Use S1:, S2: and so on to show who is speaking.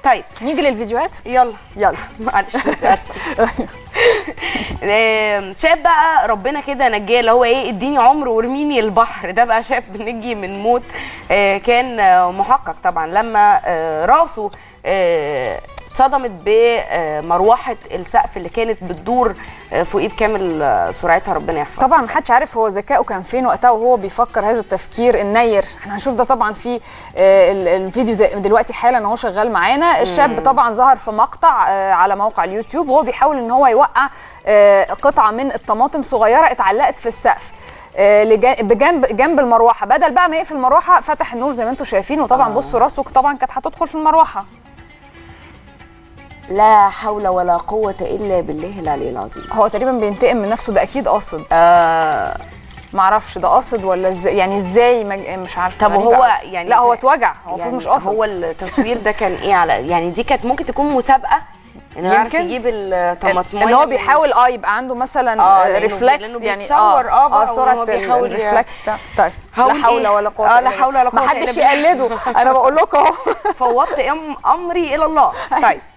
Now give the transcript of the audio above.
S1: طيب
S2: نيجي للفيديوهات
S1: يلا
S2: يلا
S1: معلش آم، شاب بقى ربنا كده نجاه اللي هو ايه اديني عمر وارميني البحر ده بقى شاب نجي من موت آه، كان آه، محقق طبعا لما آه، راسه آه، صدمت بمروحه السقف اللي كانت بتدور آه، فوقيه بكامل آه، سرعتها ربنا يحفظها
S2: طبعا محدش عارف هو ذكائه كان فين وقتها وهو بيفكر هذا التفكير النير احنا هنشوف ده طبعا في آه، ال- الفيديو زي دلوقتي حالا اهو شغال معانا الشاب طبعا ظهر في مقطع آه، على موقع اليوتيوب وهو بيحاول ان هو يوقع آه، قطعه من الطماطم صغيره اتعلقت في السقف آه، لجا- بجنب جنب المروحه بدل بقى ما يقفل المروحه فتح النور زي ما انتم شايفين وطبعا بصوا راسه طبعا كانت هتدخل في المروحه
S1: لا حول ولا قوه الا بالله العلي العظيم
S2: هو تقريبا بينتقم من نفسه ده اكيد قاصد
S1: آه
S2: معرفش ده قاصد ولا ازاي يعني ازاي مج... مش عارفه
S1: طب
S2: غريبة
S1: وهو
S2: أوي.
S1: يعني
S2: لا هو
S1: زي-
S2: اتوجع هو المفروض
S1: يعني
S2: مش قاصد
S1: هو التصوير ده كان ايه على يعني دي كانت ممكن تكون مسابقه انه يعرف
S2: يمكن.
S1: يجيب الطماطمايه
S2: ان هو
S1: من-
S2: بيحاول اه يبقى عنده مثلا
S1: آه،
S2: آه
S1: لأنه-
S2: ريفلكس
S1: لأنه
S2: يعني
S1: بيتصور، آه، بقى
S2: سرعه
S1: وهو بيحاول ي-
S2: الريفلكس بتاع طيب
S1: هقول
S2: لا حول
S1: إيه؟
S2: ولا قوه
S1: آه،
S2: إلا
S1: لا حول ولا
S2: بالله.
S1: قوة
S2: ما
S1: إلا
S2: حدش
S1: بالله.
S2: يقلده انا بقول لكم اهو
S1: فوضت أم امري الى الله طيب